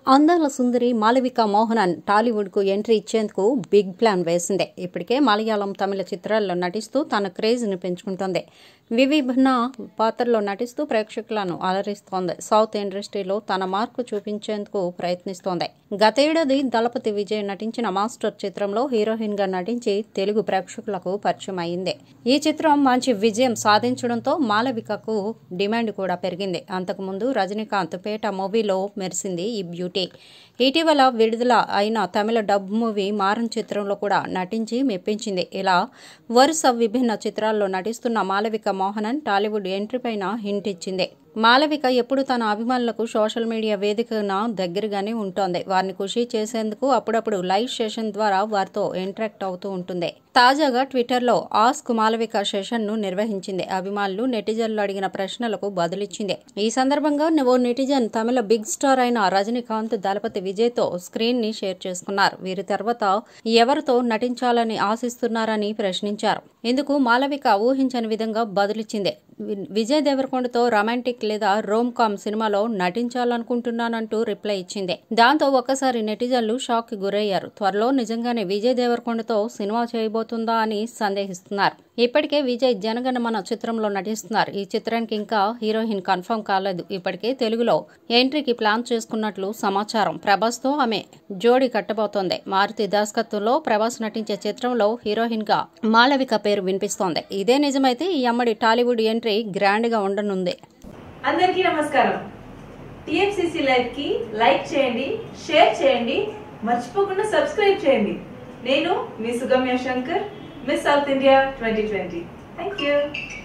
అందాల సుందరి మాలవిక మోహనన్ టాలీవుడ్కు ఎంట్రీ ఇచ్చేందుకు బిగ్ ప్లాన్ వేసింది ఇప్పటికే మలయాళం తమిళ చిత్రాల్లో నటిస్తూ తన క్రేజ్ని పెంచుకుంటోంది వివిభిన్న పాత్రల్లో నటిస్తూ ప్రేక్షకులను అలరిస్తోంది సౌత్ ఇండస్ట్రీలో తన మార్కు చూపించేందుకు ప్రయత్నిస్తోంది గతేడాది దళపతి విజయ్ నటించిన మాస్టర్ చిత్రంలో హీరోయిన్గా నటించి తెలుగు ప్రేక్షకులకు పరిచయం అయింది ఈ చిత్రం మంచి విజయం సాధించడంతో మాలవికకు డిమాండ్ కూడా పెరిగింది అంతకుముందు రజనీకాంత్ పేట మూవీలో మెరిసింది ఈ బ్యూటీ ఇటీవల విడుదల అయిన తమిళ డబ్ మూవీ మారన్ చిత్రంలో కూడా నటించి మెప్పించింది ఇలా వరుస విభిన్న చిత్రాల్లో నటిస్తున్న మాలవిక మోహనన్ టాలీవుడ్ ఎంట్రీ పైన హింట్ ఇచ్చింది మాలవిక ఎప్పుడు తన అభిమానులకు సోషల్ మీడియా వేదికన దగ్గరగానే ఉంటోంది వారిని ఖుషి చేసేందుకు అప్పుడప్పుడు లైవ్ సెషన్ ద్వారా వారితో ఇంటరాక్ట్ అవుతూ ఉంటుంది తాజాగా ట్విట్టర్లో ఆస్క్ మాలవిక సెషన్ ను నిర్వహించింది అభిమానులు నెటిజన్లు అడిగిన ప్రశ్నలకు బదులిచ్చింది ఈ సందర్భంగా ఓ నెటిజన్ తమిళ బిగ్ స్టార్ అయిన రజనీకాంత్ దళపతి విజయ్ తో స్క్రీన్ ని షేర్ చేసుకున్నారు వీరి తర్వాత ఎవరితో నటించాలని ఆశిస్తున్నారని ప్రశ్నించారు ఇందుకు మాలవిక ఊహించని విధంగా బదులిచ్చింది విజయ్ దేవరకొండతో రొమాంటిక్ లేదా రోమ్ కామ్ సినిమాలో నటించాలనుకుంటున్నానంటూ రిప్లై ఇచ్చింది దాంతో ఒక్కసారి నెటిజన్లు షాక్ కి గురయ్యారు త్వరలో నిజంగానే విజయ్ దేవరకొండతో సినిమా చేయబోతుందా అని సందేహిస్తున్నారు ఇప్పటికే విజయ్ జనగణమన చిత్రంలో నటిస్తున్నారు ఈ చిత్రానికి ఇంకా హీరోయిన్ కన్ఫర్మ్ కాలేదు ఇప్పటికే తెలుగులో ఎంట్రీకి ప్లాన్ చేసుకున్నట్లు సమాచారం ప్రభాస్ తో ఆమె జోడీ కట్టబోతోంది మారుతి దర్శకత్వంలో ప్రభాస్ నటించే చిత్రంలో హీరోయిన్ గా మాలవిక పేరు వినిపిస్తోంది ఇదే నిజమైతే ఈ అమ్మడి టాలీవుడ్ ఎంట్రీ గ్రాండ్ గా ఉండనుంది అందరికీ నమస్కారం టిఎఫ్సిసి లైవ్ కి లైక్ చేయండి షేర్ చేయండి మర్చిపోకుండా సబ్స్క్రైబ్ చేయండి నేను మీ Sugamya Shankar miss south India twenty twenty thank you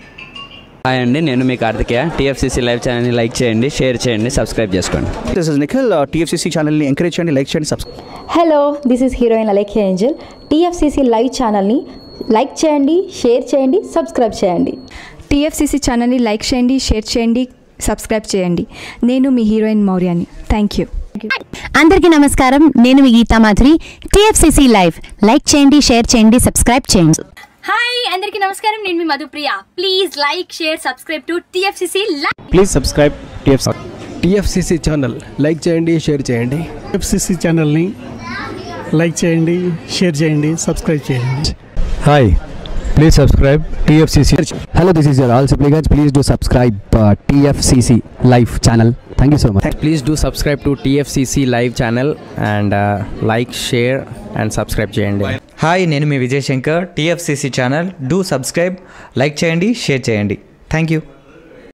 hi అండి నేను మీ కార్తికేయ టీఎఫ్సీసీ లైవ్ ఛానల్ని లైక్ చేయండి షేర్ చేయండి సబ్స్క్రైబ్ చేసుకోండి దిస్ ఇస్ నిఖిల్ టీఎఫ్సీసీ ఛానల్ని ఎంకరేజ్ చేయండి లైక్ చేయండి subscribe hello this is heroine Alekhya Angel TFCC live ఛానల్ని లైక్ చేయండి షేర్ చేయండి సబ్స్క్రైబ్ చేయండి టీఎఫ్సీసీ ఛానల్ని లైక్ చేయండి షేర్ చేయండి సబ్స్క్రైబ్ చేయండి నేను మీ హీరోయిన్ మౌర్యాని థ్యాంక్ యూ అందరికీ నమస్కారం నేను మీ Geetha Madhuri TFCC live like చేయండి షేర్ చేయండి సబ్స్క్రైబ్ చేయండి హాయ్ అందరికీ నమస్కారం నేను మీ Madhupriya please like share subscribe to TFCC live please subscribe TF TFCC channel like చేయండి షేర్ చేయండి ఎఫ్సిసి ఛానల్ని లైక్ చేయండి షేర్ చేయండి సబ్స్క్రైబ్ చేయండి hi please subscribe TFCC hello this is your all Sipligunj please do subscribe TFCC live channel thank you so much please do subscribe to TFCC live channel and like share and subscribe చేయండి hi నేను మీ Vijay Shankar TFCC channel do subscribe like చేయండి share చేయండి thank you